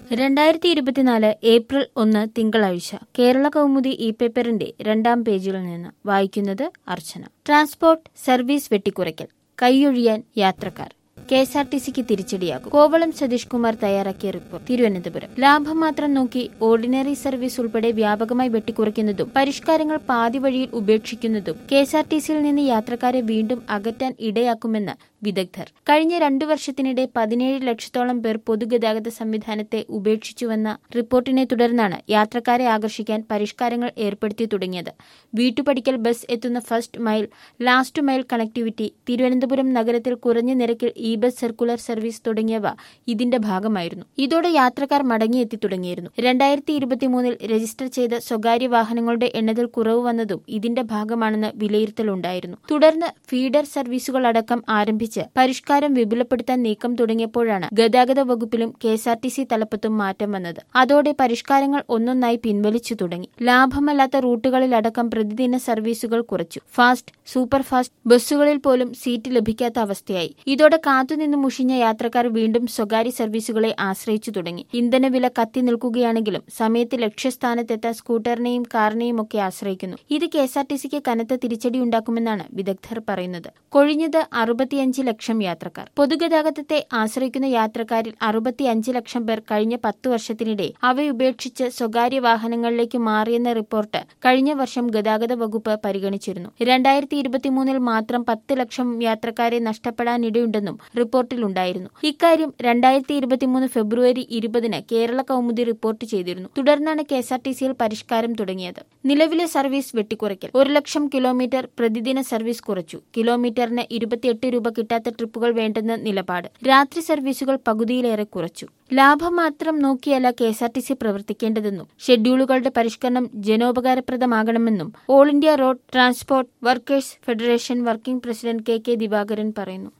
രണ്ടായിരത്തി ഇരുപത്തിനാല് ഏപ്രിൽ ഒന്ന് തിങ്കളാഴ്ച കേരള കൗമുദി ഇ പേപ്പറിന്റെ രണ്ടാം പേജിൽ നിന്ന് വായിക്കുന്നത് അർച്ചന ട്രാൻസ്പോർട്ട് സർവീസ് വെട്ടിക്കുറയ്ക്കൽ കൈയൊഴിയാൻ യാത്രക്കാർ കെ എസ് ആർ ടി സിക്ക് തിരിച്ചടിയാകും കോവളം സതീഷ് കുമാർ തയ്യാറാക്കിയ റിപ്പോർട്ട് തിരുവനന്തപുരം ലാഭം മാത്രം നോക്കി ഓർഡിനറി സർവീസ് ഉൾപ്പെടെ വ്യാപകമായി വെട്ടിക്കുറയ്ക്കുന്നതും പരിഷ്കാരങ്ങൾ പാതി വഴിയിൽ ഉപേക്ഷിക്കുന്നതും കെ എസ് ആർ ടി സിയിൽ നിന്ന് യാത്രക്കാരെ വീണ്ടും അകറ്റാൻ ഇടയാക്കുമെന്ന് വിദഗ്ധർ കഴിഞ്ഞ രണ്ടു വർഷത്തിനിടെ പതിനേഴ് ലക്ഷത്തോളം പേർ പൊതുഗതാഗത സംവിധാനത്തെ ഉപേക്ഷിച്ചുവെന്ന റിപ്പോർട്ടിനെ തുടർന്നാണ് യാത്രക്കാരെ ആകർഷിക്കാൻ പരിഷ്കാരങ്ങൾ ഏർപ്പെടുത്തി തുടങ്ങിയത് വീട്ടുപടിക്കൽ ബസ് എത്തുന്ന first mile last mile connectivity Thiruvananthapuram നഗരത്തിൽ കുറഞ്ഞ നിരക്കിൽ ഇ ബസ് സർക്കുലർ സർവീസ് തുടങ്ങിയവ ഇതിന്റെ ഭാഗമായിരുന്നു ഇതോടെ യാത്രക്കാർ മടങ്ങിയെത്തി തുടങ്ങിയിരുന്നു രണ്ടായിരത്തി ഇരുപത്തിമൂന്നിൽ രജിസ്റ്റർ ചെയ്ത സ്വകാര്യ വാഹനങ്ങളുടെ എണ്ണത്തിൽ കുറവ് വന്നതും ഇതിന്റെ ഭാഗമാണെന്ന് വിലയിരുത്തലുണ്ടായിരുന്നു തുടർന്ന് ഫീഡർ സർവീസുകൾ അടക്കം ആരംഭിച്ച് പരിഷ്കാരം വിപുലപ്പെടുത്താൻ നീക്കം തുടങ്ങിയപ്പോഴാണ് ഗതാഗത വകുപ്പിലും K S R T C തലപ്പത്തും മാറ്റം വന്നത് അതോടെ പരിഷ്കാരങ്ങൾ ഒന്നൊന്നായി പിൻവലിച്ചു തുടങ്ങി ലാഭമല്ലാത്ത റൂട്ടുകളിലടക്കം പ്രതിദിന സർവീസുകൾ കുറച്ചു ഫാസ്റ്റ് സൂപ്പർ ഫാസ്റ്റ് ബസ്സുകളിൽ പോലും സീറ്റ് ലഭിക്കാത്ത അവസ്ഥയായി ഇതോടെ കാത്തുനിന്ന് മുഷിഞ്ഞ യാത്രക്കാർ വീണ്ടും സ്വകാര്യ സർവീസുകളെ ആശ്രയിച്ചു തുടങ്ങി ഇന്ധനവില കത്തി നിൽക്കുകയാണെങ്കിലും സമയത്ത് ലക്ഷ്യസ്ഥാനത്തെത്താൻ സ്കൂട്ടറിനെയും കാറിനെയും ഒക്കെ ആശ്രയിക്കുന്നു ഇത് കെ എസ് ആർ ടി സിക്ക് കനത്ത തിരിച്ചടി ഉണ്ടാക്കുമെന്നാണ് വിദഗ്ധർ പറയുന്നത് കൊഴിഞ്ഞത് അറുപത്തിയഞ്ച് ലക്ഷം യാത്രക്കാർ പൊതുഗതാഗതത്തെ ആശ്രയിക്കുന്ന യാത്രക്കാരിൽ അറുപത്തിയഞ്ച് ലക്ഷം പേർ കഴിഞ്ഞ പത്തു വർഷത്തിനിടെ അവയുപേക്ഷിച്ച് സ്വകാര്യ വാഹനങ്ങളിലേക്ക് മാറിയെന്ന റിപ്പോർട്ട് കഴിഞ്ഞ വർഷം ഗതാഗത വകുപ്പ് പരിഗണിച്ചിരുന്നു രണ്ടായിരത്തി ഇരുപത്തിമൂന്നിൽ മാത്രം പത്ത് ലക്ഷം യാത്രക്കാരെ നഷ്ടപ്പെടാനിടയുണ്ടെന്നും റിപ്പോർട്ടിലുണ്ടായിരുന്നു ഇക്കാര്യം രണ്ടായിരത്തി ഇരുപത്തിമൂന്ന് ഫെബ്രുവരി ഇരുപതിന് കേരള കൗമുദി റിപ്പോർട്ട് ചെയ്തിരുന്നു തുടർന്നാണ് കെ എസ് ആർ ടി സിയിൽ പരിഷ്കാരം തുടങ്ങിയത് നിലവിലെ സർവീസ് വെട്ടിക്കുറയ്ക്കൽ ഒരു ലക്ഷം കിലോമീറ്റർ പ്രതിദിന സർവീസ് കുറച്ചു കിലോമീറ്ററിന് ഇരുപത്തിയെട്ട് രൂപ കിട്ടാത്ത ട്രിപ്പുകൾ വേണ്ടെന്ന നിലപാട് രാത്രി സർവീസുകൾ പകുതിയിലേറെ കുറച്ചു ലാഭം മാത്രം നോക്കിയല്ല K S R T C പ്രവർത്തിക്കേണ്ടതെന്നും ഷെഡ്യൂളുകളുടെ പരിഷ്കരണം ജനോപകാരപ്രദമാകണമെന്നും all India road transport workers federation working president K K Divakaran പറയുന്നു